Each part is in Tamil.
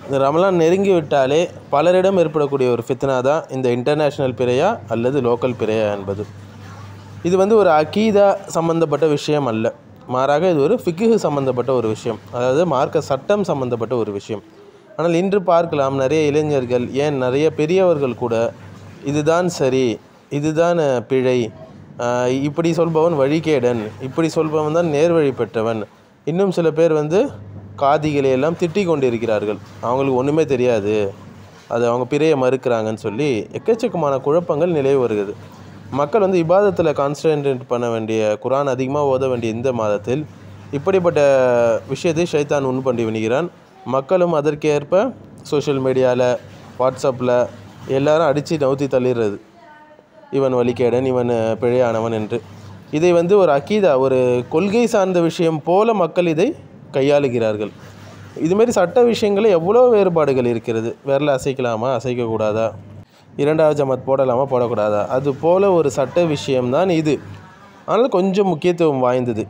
இந்த ரமலான் நெருங்கி விட்டாலே பலரிடம் ஏற்படக்கூடிய ஒரு ஃபித்னா தான் இந்த இன்டர்நேஷ்னல் பிறையா அல்லது லோக்கல் பிறையா என்பது இது வந்து ஒரு அகீதா சம்பந்தப்பட்ட விஷயம் அல்ல மாறாக இது ஒரு ஃபிக்குஹு சம்பந்தப்பட்ட ஒரு விஷயம் அதாவது மார்க்க சட்டம் சம்பந்தப்பட்ட ஒரு விஷயம் ஆனால் இன்று பார்க்கலாம் நிறைய இளைஞர்கள் ஏன் நிறைய பெரியவர்கள் கூட இதுதான் சரி இதுதான் அஹ், பிழை ஆஹ், இப்படி சொல்பவன் வழிகேடன் இப்படி சொல்பவன் தான் நேர்வழி பெற்றவன் இன்னும் சில பேர் வந்து காதிகளை எல்லாம் திட்டிக் கொண்டிருக்கிறார்கள் அவங்களுக்கு ஒன்றுமே தெரியாது அது அவங்க பிறையை மறுக்கிறாங்கன்னு சொல்லி எக்கச்சக்கமான குழப்பங்கள் நிலவி வருகிறது மக்கள் வந்து இபாதத்தில் கான்சன்ட்ரேட் பண்ண வேண்டிய குரான் அதிகமாக ஓத வேண்டிய இந்த மாதத்தில் இப்படிப்பட்ட விஷயத்தை ஷைத்தான் உண்டு பண்ணி விடுகிறான் மக்களும் அதற்கேற்ப சோஷியல் மீடியாவில் வாட்ஸ்அப்பில் எல்லாரும் அடித்து நவுத்தி தள்ளிடுறது இவன் வழிகேடன் இவன் பிழையானவன் என்று இதை வந்து ஒரு அக்கீதா ஒரு கொள்கை சார்ந்த விஷயம் போல மக்கள் இதை கையாளுகிறார்கள் இதுமாரி சட்ட விஷயங்களில் எவ்வளோ வேறுபாடுகள் இருக்கிறது விரல அசைக்கலாமா அசைக்கக்கூடாதா இரண்டாவது ஜமாத் போடலாமா போடக்கூடாதா அது போல ஒரு சட்ட விஷயம்தான் இது ஆனால் கொஞ்சம் முக்கியத்துவம் வாய்ந்தது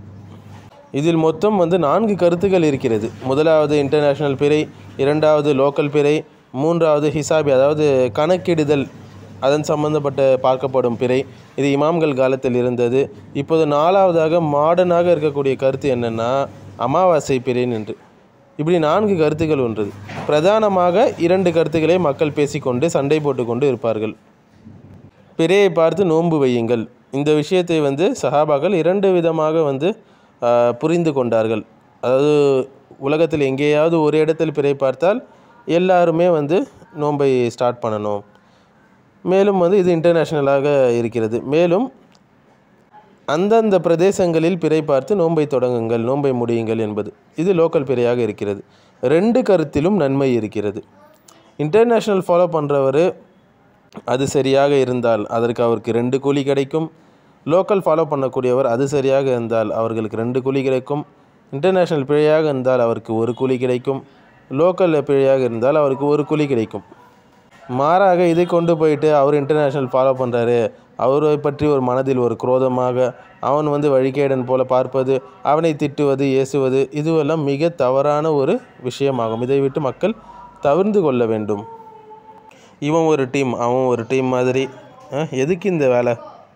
இதில் மொத்தம் வந்து நான்கு கருத்துக்கள் இருக்கிறது முதலாவது இன்டர்நேஷ்னல் பிறை இரண்டாவது லோக்கல் பிறை மூன்றாவது ஹிசாபி அதாவது கணக்கிடுதல் அதன் சம்பந்தப்பட்ட பார்க்கப்படும் பிறை இது இமாம்கள் காலத்தில் இருந்தது இப்போது நாலாவதாக மாடர்னாக இருக்கக்கூடிய கருத்து என்னென்னா அமாவாசை பிறைன்னு என்று இப்படி நான்கு கருத்துக்கள் ஒன்றது பிரதானமாக இரண்டு கருத்துக்களை மக்கள் பேசிக்கொண்டு சண்டை போட்டுக்கொண்டு இருப்பார்கள் பிறையை பார்த்து நோன்பு வையுங்கள் இந்த விஷயத்தை வந்து சஹாபாக்கள் இரண்டு விதமாக வந்து ஆஹ், புரிந்து கொண்டார்கள் அதாவது உலகத்தில் எங்கேயாவது ஒரு இடத்தில் பிறை பார்த்தால் எல்லாருமே வந்து நோன்பை ஸ்டார்ட் பண்ணணும் மேலும் வந்து இது இன்டர்நேஷ்னலாக இருக்கிறது மேலும் அந்தந்த பிரதேசங்களில் பிறை பார்த்து நோன்பை தொடங்குங்கள் நோன்பை முடியுங்கள் என்பது இது லோக்கல் பிறையாக இருக்கிறது ரெண்டு கருத்திலும் நன்மை இருக்கிறது இன்டர்நேஷ்னல் ஃபாலோ பண்ணுறவர் அது சரியாக இருந்தால் அதற்கு அவருக்கு ரெண்டு கூலி கிடைக்கும் லோக்கல் ஃபாலோ பண்ணக்கூடியவர் அது சரியாக இருந்தால் அவர்களுக்கு ரெண்டு கூலி கிடைக்கும் இன்டர்நேஷ்னல் பிழையாக இருந்தால் அவருக்கு ஒரு கூலி கிடைக்கும் லோக்கல் பிழையாக இருந்தால் அவருக்கு ஒரு கூலி கிடைக்கும் மாறாக இதை கொண்டு போயிட்டு அவர் இன்டர்நேஷ்னல் ஃபாலோ பண்ணுறாரு அவரை பற்றி ஒரு மனதில் ஒரு குரோதமாக அவன் வந்து வழிகேடன் போல பார்ப்பது அவனை திட்டுவது ஏசுவது இதுவெல்லாம் மிக தவறான ஒரு விஷயமாகும் இதை விட்டு மக்கள் தவிர்ந்து கொள்ள வேண்டும் இவன் ஒரு டீம் அவன் ஒரு டீம் மாதிரி அஹ், எதுக்கு இந்த வேலை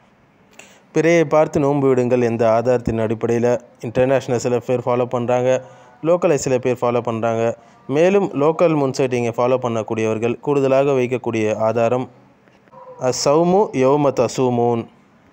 பிறையை பார்த்து நோன்பு விடுங்கள் எந்த ஆதாரத்தின் அடிப்படையில் இன்டர்நேஷ்னல் சில பேர் ஃபாலோ பண்ணுறாங்க லோக்கலை சில பேர் ஃபாலோ பண்ணுறாங்க மேலும் லோக்கல் முன்சைட்டிங்கை ஃபாலோ பண்ணக்கூடியவர்கள் கூடுதலாக வைக்கக்கூடிய ஆதாரம் அசௌமு யோம தசூமூன்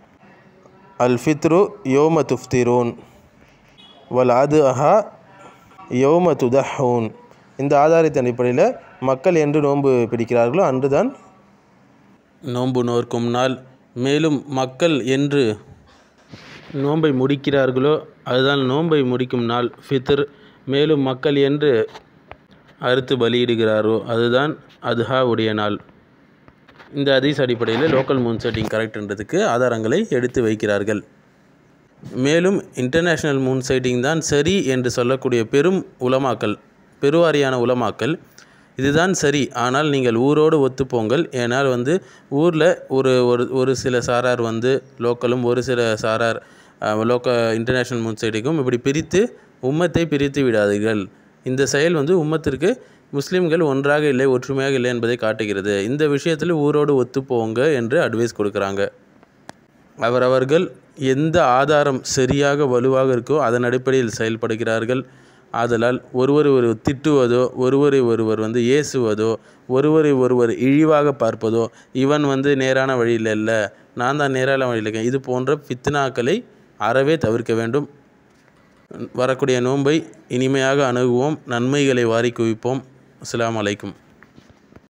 அல் ஃபித்ரு யோம துஃப்திரூன் வல் அது அஹா யோம துதஹூன் இந்த ஆதாரத்தின் அடிப்படையில் மக்கள் என்று நோன்பு பிடிக்கிறார்களோ அன்றுதான் நோன்பு நோர்க்கும் நாள் மேலும் மக்கள் என்று நோன்பை முடிக்கிறார்களோ அதுதான் நோன்பை முடிக்கும் நாள் ஃபித்ர் மேலும் மக்கள் என்று அறுத்து பலியிடுகிறாரோ அதுதான் அதுஹா உடைய நாள் இந்த அதீஸ் அடிப்படையில் லோக்கல் மூன் செட்டிங் கரெக்ட்ன்றதுக்கு ஆதாரங்களை எடுத்து வைக்கிறார்கள் மேலும் இன்டர்நேஷ்னல் மூன் சைட்டிங் தான் சரி என்று சொல்லக்கூடிய பெரும் உலமாக்கல் பெருவாரியான உலமாக்கல் இதுதான் சரி ஆனால் நீங்கள் ஊரோடு ஒத்துப்போங்கள் ஏனால் வந்து ஊரில் ஒரு ஒரு ஒரு சில சாரார் வந்து லோக்கலும் ஒரு சில சாரார் லோக்க இன்டர்நேஷ்னல் மூன் சைட்டிங்கும் இப்படி பிரித்து உம்மத்தை பிரித்து விடாதீர்கள் இந்த செயல் வந்து உம்மத்திற்கு முஸ்லீம்கள் ஒன்றாக இல்லை ஒற்றுமையாக இல்லை என்பதை காட்டுகிறது இந்த விஷயத்தில் ஊரோடு ஒத்துப்போங்க என்று அட்வைஸ் கொடுக்குறாங்க அவரவர்கள் எந்த ஆதாரம் சரியாக வலுவாக இருக்கோ அதன் அடிப்படையில் செயல்படுகிறார்கள் ஆதலால் ஒருவரை ஒரு திட்டுவதோ ஒருவரை ஒருவர் வந்து ஏசுவதோ ஒருவரை ஒருவர் இழிவாக பார்ப்பதோ இவன் வந்து நேரான வழியில் இல்லை நான் தான் நேரான வழியில் இருக்கேன் இது போன்ற ஃபித்னாக்களை அறவே தவிர்க்க வேண்டும் வரக்கூடிய நோன்பை இனிமையாக அணுகுவோம் நன்மைகளை வாரி குவிப்போம் அஸ்ஸலாமு அலைக்கும்